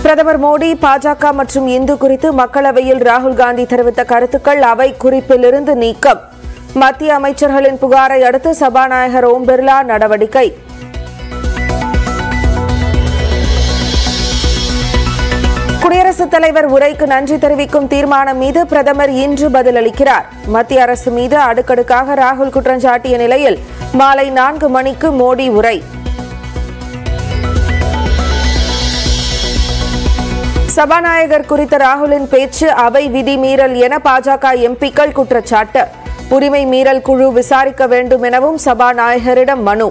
பிரதமர் மோடி பாஜக மற்றும் இந்து குறித்து மக்களவையில் ராகுல் காந்தி தெரிவித்த கருத்துக்கள் அவை குறிப்பிலிருந்து நீக்கம் மத்திய அமைச்சர்களின் புகாரை அடுத்து சபாநாயகர் ஓம் பிர்லா நடவடிக்கை குடியரசுத் தலைவர் உரைக்கு நன்றி தெரிவிக்கும் தீர்மானம் மீது பிரதமர் இன்று பதிலளிக்கிறார் மத்திய அரசு மீது அடுக்கடுக்காக ராகுல் குற்றஞ்சாட்டிய நிலையில் மாலை நான்கு மணிக்கு மோடி உரை சபாநாயகர் குறித்த ராகுலின் பேச்சு அவை விதி மீறல் என பாஜக எம்பிக்கள் குற்றச்சாட்டு உரிமை மீறல் குழு விசாரிக்க வேண்டும் எனவும் சபாநாயகரிடம் மனு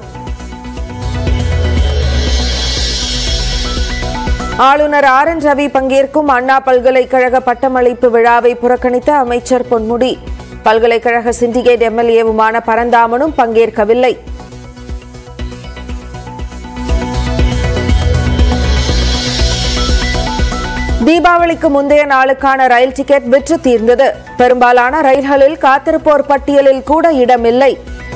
ஆளுநர் ஆர் என் ரவி பங்கேற்கும் அண்ணா பல்கலைக்கழக பட்டமளிப்பு விழாவை புறக்கணித்த அமைச்சர் பொன்முடி பல்கலைக்கழக சிண்டிகேட் எம்எல்ஏவுமான பரந்தாமனும் பங்கேற்கவில்லை தீபாவளிக்கு முந்தைய நாளுக்கான ரயில் டிக்கெட் விற்று தீர்ந்தது பெரும்பாலான ரயில்களில் காத்திருப்போர் பட்டியலில் கூட இடமில்லை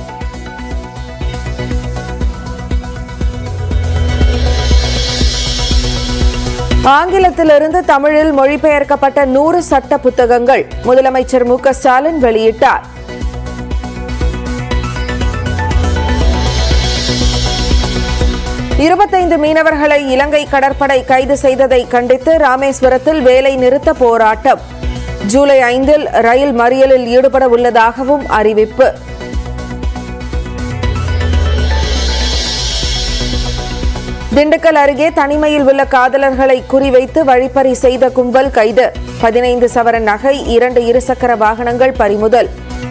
ஆங்கிலத்திலிருந்து தமிழில் மொழிபெயர்க்கப்பட்ட நூறு சட்ட புத்தகங்கள் முதலமைச்சர் மு க ஸ்டாலின் வெளியிட்டார் இருபத்தைந்து மீனவர்களை இலங்கை கடற்படை கைது செய்ததை கண்டித்து ராமேஸ்வரத்தில் வேலை நிறுத்த போராட்டம் ஜூலை ஐந்தில் ரயில் மறியலில் ஈடுபட உள்ளதாகவும் அறிவிப்பு திண்டுக்கல் அருகே தனிமையில் உள்ள காதலர்களை குறிவைத்து வழிப்பறி செய்த கும்பல் கைது பதினைந்து சவரன் நகை இரண்டு இருசக்கர வாகனங்கள் பறிமுதல்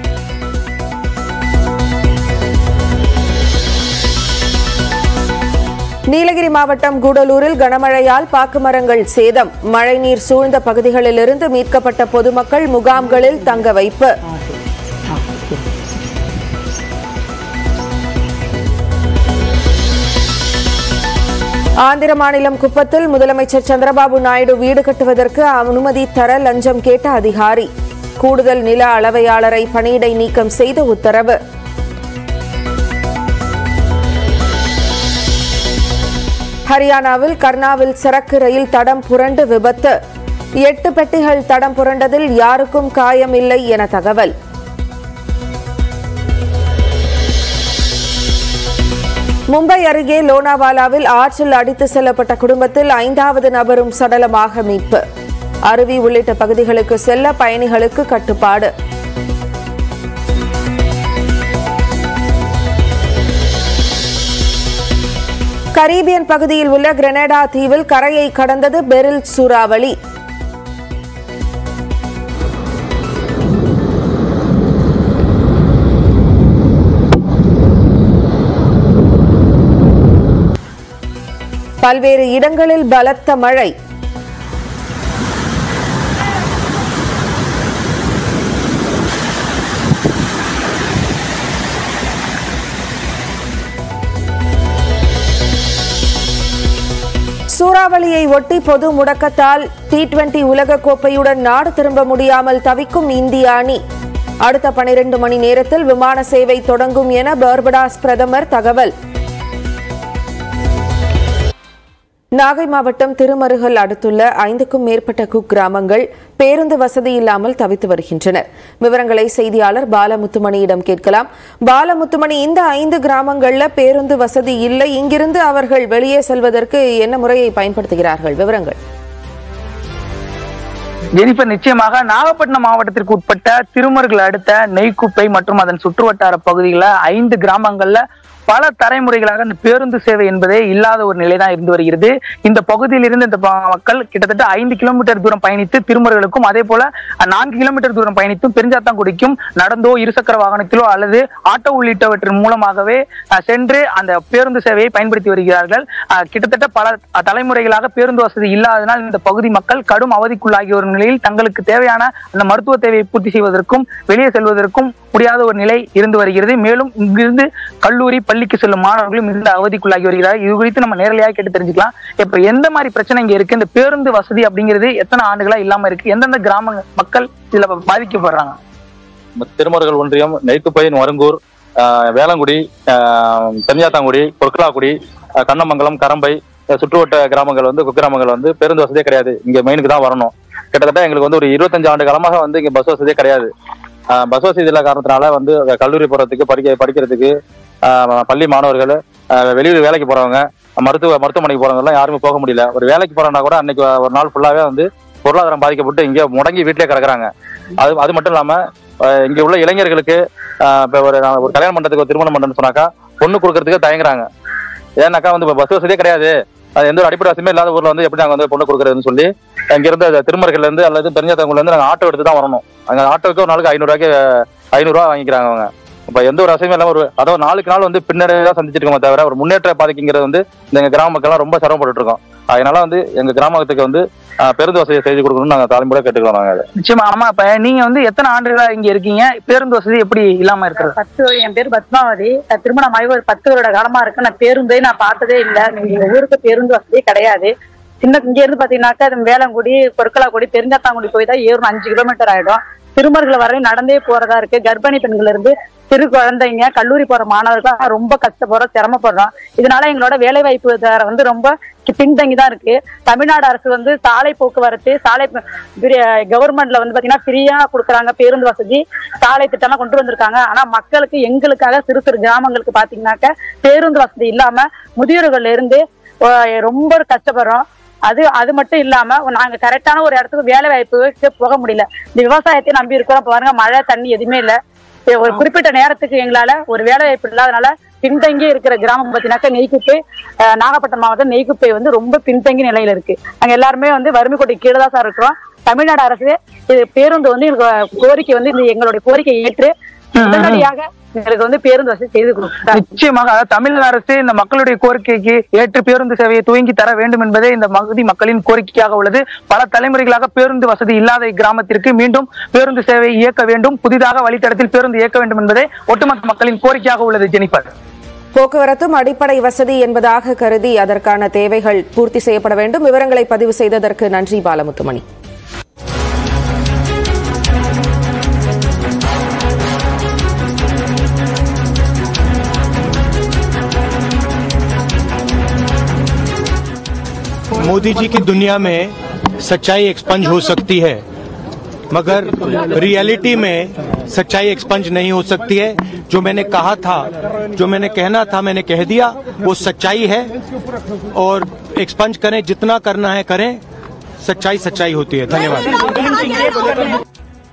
நீலகிரி மாவட்டம் கூடலூரில் கனமழையால் பாக்கு மரங்கள் சேதம் மழைநீர் சூழ்ந்த பகுதிகளிலிருந்து மீட்கப்பட்ட பொதுமக்கள் முகாம்களில் தங்க வைப்பு ஆந்திர மாநிலம் குப்பத்தில் முதலமைச்சர் சந்திரபாபு நாயுடு வீடு கட்டுவதற்கு அனுமதி தர லஞ்சம் கேட்ட அதிகாரி கூடுதல் நில அளவையாளரை பணியிடை நீக்கம் செய்த உத்தரவு ஹரியானாவில் கர்னாவில் சரக்கு ரயில் தடம் புரண்டு விபத்து எட்டு பெட்டிகள் தடம் புரண்டதில் யாருக்கும் காயமில்லை என தகவல் மும்பை அருகே லோனாவாலாவில் ஆற்றில் அடித்து செல்லப்பட்ட குடும்பத்தில் ஐந்தாவது நபரும் சடலமாக மீட்பு அருவி உள்ளிட்ட பகுதிகளுக்கு செல்ல பயணிகளுக்கு கட்டுப்பாடு கரீபியன் பகுதியில் உள்ள கிரெனடா தீவில் கரையை கடந்தது பெரில் சூறாவளி பல்வேறு இடங்களில் பலத்த மழை சூறாவளியை ஒட்டி பொது முடக்கத்தால் டி டுவெண்டி உலகக்கோப்பையுடன் நாடு திரும்ப முடியாமல் தவிக்கும் இந்திய அணி அடுத்த பனிரெண்டு மணி நேரத்தில் விமான சேவை தொடங்கும் என பர்படாஸ் பிரதமர் தகவல் நாகை மாவட்டம் திருமருகல் அடுத்துள்ள ஐந்துக்கும் மேற்பட்ட குக் கிராமங்கள் பேருந்து வசதி இல்லாமல் தவித்து வருகின்றனர் விவரங்களை செய்தியாளர் பாலமுத்துமணியிடம் கேட்கலாம் பாலமுத்துமணி இந்த ஐந்து கிராமங்கள்ல பேருந்து வசதி இல்லை இங்கிருந்து அவர்கள் வெளியே செல்வதற்கு என்ன முறையை பயன்படுத்துகிறார்கள் விவரங்கள் ஜெனிஃபர் நிச்சயமாக நாகப்பட்டினம் மாவட்டத்திற்கு உட்பட்ட திருமருகல் அடுத்த நெய்க்குப்பை மற்றும் அதன் சுற்றுவட்டார பகுதிகளில் ஐந்து கிராமங்கள்ல பல தலைமுறைகளாக இந்த பேருந்து சேவை என்பதே இல்லாத ஒரு நிலைதான் இருந்து வருகிறது இந்த பகுதியில் இருந்து இந்த ப- மக்கள் கிட்டத்தட்ட ஐந்து கிலோமீட்டர் தூரம் பயணித்து திருமருகளுக்கும் அதே போல அஹ், நான்கு கிலோமீட்டர் தூரம் பயணித்தும் பெருஞ்சாத்தாங்குடிக்கும் நடந்தோ இருசக்கர வாகனத்திலோ அல்லது ஆட்டோ உள்ளிட்டவற்றின் மூலமாகவே அஹ், சென்று அந்த பேருந்து சேவையை பயன்படுத்தி வருகிறார்கள் அஹ், கிட்டத்தட்ட பல அஹ், தலைமுறைகளாக பேருந்து வசதி இல்லாதனால் இந்த பகுதி மக்கள் கடும் அவதிக்குள்ளாகிய ஒரு நிலையில் தங்களுக்கு தேவையான அந்த மருத்துவ தேவையை பூர்த்தி செய்வதற்கும் வெளியே செல்வதற்கும் முடியாத ஒரு நிலை இருந்து வருகிறது மேலும் இங்கிருந்து கல்லூரி பள்ளிக்கு செல்லும் மாணவர்களும் மிகுந்த அவதிக்குள்ளாகி வருகிறார்கள் இது குறித்து நம்ம நேரலையாக கேட்டு தெரிஞ்சுக்கலாம் இப்ப எந்த மாதிரி பிரச்சனை இங்க இருக்கு இந்த பேருந்து வசதி அப்படிங்கிறது எத்தனை ஆண்டுகளா இல்லாம இருக்கு எந்தெந்த கிராம மக்கள் இதுல பாதிக்கப்படுறாங்க நம்ம திருமருகல் ஒன்றியம் நெய்த்துப்பையன் மருங்கூர் ஆஹ் வேளங்குடி ஆஹ் பெரியாத்தாங்குடி பொற்கலாக்குடி ஆஹ் கண்ணமங்கலம் கரம்பை இந்த சுற்றுவட்ட கிராமங்கள் வந்து குக்கிராமங்கள் வந்து பேருந்து வசதியே கிடையாது இங்க மெயினுக்கு தான் வரணும் கிட்டத்தட்ட எங்களுக்கு வந்து ஒரு இருபத்தஞ்சு ஆண்டு காலமாக வந்து இங்க பஸ் வசதியே கிடையாது ஆஹ் பஸ் வசதி இல்லாத காரணத்தினால வந்து கல்லூரி போறதுக்கு படிக்க படிக்கிறதுக்கு ஆஹ் பள்ளி மாணவர்கள் ஆஹ் வெளியூர் வேலைக்கு போறவங்க மருத்துவ மருத்துவமனைக்கு போறவங்க எல்லாம் யாருமே போக முடியல ஒரு வேலைக்கு போறோம்னா கூட அன்னைக்கு ஒரு நாள் ஃபுல்லாவே வந்து பொருளாதாரம் பாதிக்கப்பட்டு இங்க முடங்கி வீட்டிலே கிடக்குறாங்க அது அது மட்டும் இல்லாம ஆஹ் இங்க உள்ள இளைஞர்களுக்கு ஆஹ் இப்ப ஒரு நான் ஒரு கல்யாண மண்டபத்துக்கு ஒரு திருமணம் பண்ணணும்னு சொன்னாக்கா பொண்ணு கொடுக்கறதுக்கு தயங்குறாங்க ஏன்னாக்கா வந்து பஸ் வசதியே கிடையாது அது எந்த ஒரு அடிப்படை வசதியுமே இல்லாத ஊர்ல வந்து எப்படி நாங்க வந்து பொண்ணு கொடுக்கறதுன்னு சொல்லி இங்க இருந்து திருமருகல்ல இருந்து அல்லது தெரிஞ்சவங்கல இருந்து நாங்க ஆட்டோ எடுத்து தான் வரணும் அங்க ஆட்டோக்கு ஒரு நாளுக்கு ஐநூறு ரூபாய்க்கு ஐநூறு ரூபா வாங்கிக்கிறாங்க அவங்க இப்ப எந்த ஒரு வசதியும் இல்லாம ஒரு அதாவது நாளுக்கு நாள் வந்து பின்னடைவை தான் சந்திச்சிட்டு இருக்கோமே தவிர ஒரு முன்னேற்ற பாதைக்குங்கிறது வந்து இந்த எங்க கிராம மக்கள்லாம் ரொம்ப சிரமப்பட்டு இருக்கோம் அதனால வந்து எங்க கிராமத்துக்கு வந்து ஆஹ், பேருந்து வசதியை செய்து கொடுக்கணும்னு நாங்க தலைமுறை கேட்டுக்கிறோம் நாங்க அதை. நிச்சயமா ஆமா இப்ப நீங்க வந்து எத்தனை ஆண்டுகளா இங்க இருக்கீங்க பேருந்து வசதி எப்படி இல்லாம இருக்கிறது பத்து என் பேர் பத்மாவதி நான் திருமணம் ஆகி ஒரு பத்து வருட காலமா இருக்கு நான் பேருந்தே நான் பார்த்ததே இல்லை எங்க ஊருக்கு பேருந்து வசதி கிடையாது சின்ன இங்க இருந்து பாத்தீங்கன்னாக்கா அது வேளங்குடி பொருட்களாக்குடி பெருஞ்சாத்தாங்குடி போய் தான் ஏறணும் அஞ்சு கிலோமீட்டர் ஆயிடும் திருமருகல வரையும் நடந்தே போறதா இருக்கு கர்ப்பிணி பெண்கள் இருந்து சிறு குழந்தைங்க கல்லூரி போற மாணவர்கள் ரொம்ப கஷ்டப்படுறோம் சிரமப்படுறோம் இதனால எங்களோட வேலை வாய்ப்பு தர வந்து ரொம்ப பின்தங்கி தான் இருக்கு தமிழ்நாடு அரசு வந்து சாலை போக்குவரத்து சாலை கவர்மெண்ட்ல வந்து பாத்தீங்கன்னா ஃப்ரீயா கொடுக்குறாங்க பேருந்து வசதி சாலை திட்டம்லாம் கொண்டு வந்திருக்காங்க ஆனா மக்களுக்கு எங்களுக்காக சிறு சிறு கிராமங்களுக்கு பாத்தீங்கன்னாக்க பேருந்து வசதி இல்லாம முதியோர்கள்ல இருந்து அஹ், ரொம்ப கஷ்டப்படுறோம் அது அது மட்டும் இல்லாம நாங்க கரெக்டான ஒரு இடத்துக்கு வேலை வாய்ப்புக்கு போக முடியல இந்த விவசாயத்தை நம்பி இருக்கிறோம் இப்ப பாருங்க மழை தண்ணி எதுவுமே இல்ல இப்ப ஒரு குறிப்பிட்ட நேரத்துக்கு எங்களால ஒரு வேலை வாய்ப்பு இல்லாதனால பின்தங்கி இருக்கிற கிராமம் பார்த்தீங்கன்னாக்கா நெய்க்குப்பை அஹ், நாகப்பட்டினம் மாவட்டம் நெய்க்குப்பை வந்து ரொம்ப பின்தங்கி நிலையில இருக்கு நாங்க எல்லாருமே வந்து வறுமை கோட்டை கீழே தான் சார் இருக்கிறோம் தமிழ்நாடு அரசு இது பேருந்து வந்து எங்களுக்கு கோரிக்கை வந்து இந்த எங்களுடைய கோரிக்கை ஏற்று உடனடியாக எங்களுக்கு வந்து பேருந்து வசதி செய்து கொடுத்தாங்க நிச்சயமாக அதாவது தமிழக அரசு இந்த மக்களுடைய கோரிக்கைக்கு ஏற்று பேருந்து சேவையை துவங்கி தர வேண்டும் என்பதே இந்த பகுதி மக்களின் கோரிக்கையாக உள்ளது பல தலைமுறைகளாக பேருந்து வசதி இல்லாத இக்கிராமத்திற்கு மீண்டும் பேருந்து சேவையை இயக்க வேண்டும் புதிதாக வழித்தடத்தில் பேருந்து இயக்க வேண்டும் என்பதே ஒட்டுமொத்த மக்களின் கோரிக்கையாக உள்ளது ஜெனிஃபர் போக்குவரத்தும் அடிப்படை வசதி என்பதாக கருதி அதற்கான தேவைகள் பூர்த்தி செய்யப்பட வேண்டும் விவரங்களை பதிவு செய்ததற்கு நன்றி பாலமுத்துமணி मोदी जी की दुनिया में सच्चाई एक्सपंज हो सकती है मगर रियलिटी में सच्चाई एक्सपंज नहीं हो सकती है जो मैंने कहा था जो मैंने कहना था मैंने कह दिया वो सच्चाई है और एक्सपंज करें जितना करना है करें सच्चाई सच्चाई होती है धन्यवाद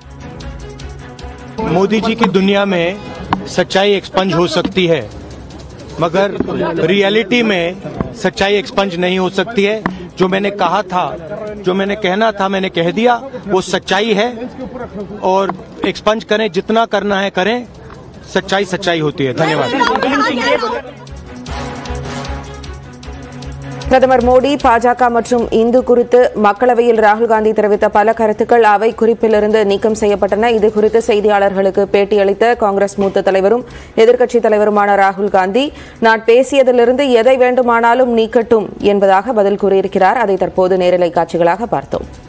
मोदी जी की दुनिया में सच्चाई एक्सपंज हो सकती है मगर रियलिटी में सच्चाई एक्सपंज नहीं हो सकती है जो मैंने कहा था जो मैंने कहना था मैंने कह दिया वो सच्चाई है और एक्सपंज करें जितना करना है करें सच्चाई सच्चाई होती है धन्यवाद பிரதமர் மோடி பாஜக மற்றும் இந்து குறித்து மக்களவையில் ராகுல் காந்தி தெரிவித்த பல கருத்துக்கள் அவை குறிப்பிலிருந்து நீக்கம் செய்யப்பட்டன இது குறித்து செய்தியாளர்களுக்கு பேட்டியளித்த காங்கிரஸ் மூத்த தலைவரும் எதிர்க்கட்சித் தலைவருமான ராகுல் காந்தி நான் பேசியதிலிருந்து எதை வேண்டுமானாலும் நீக்கட்டும் என்பதாக பதில் கூறியிருக்கிறார் அதை தற்போது நேரலை காட்சிகளாக பார்த்தோம்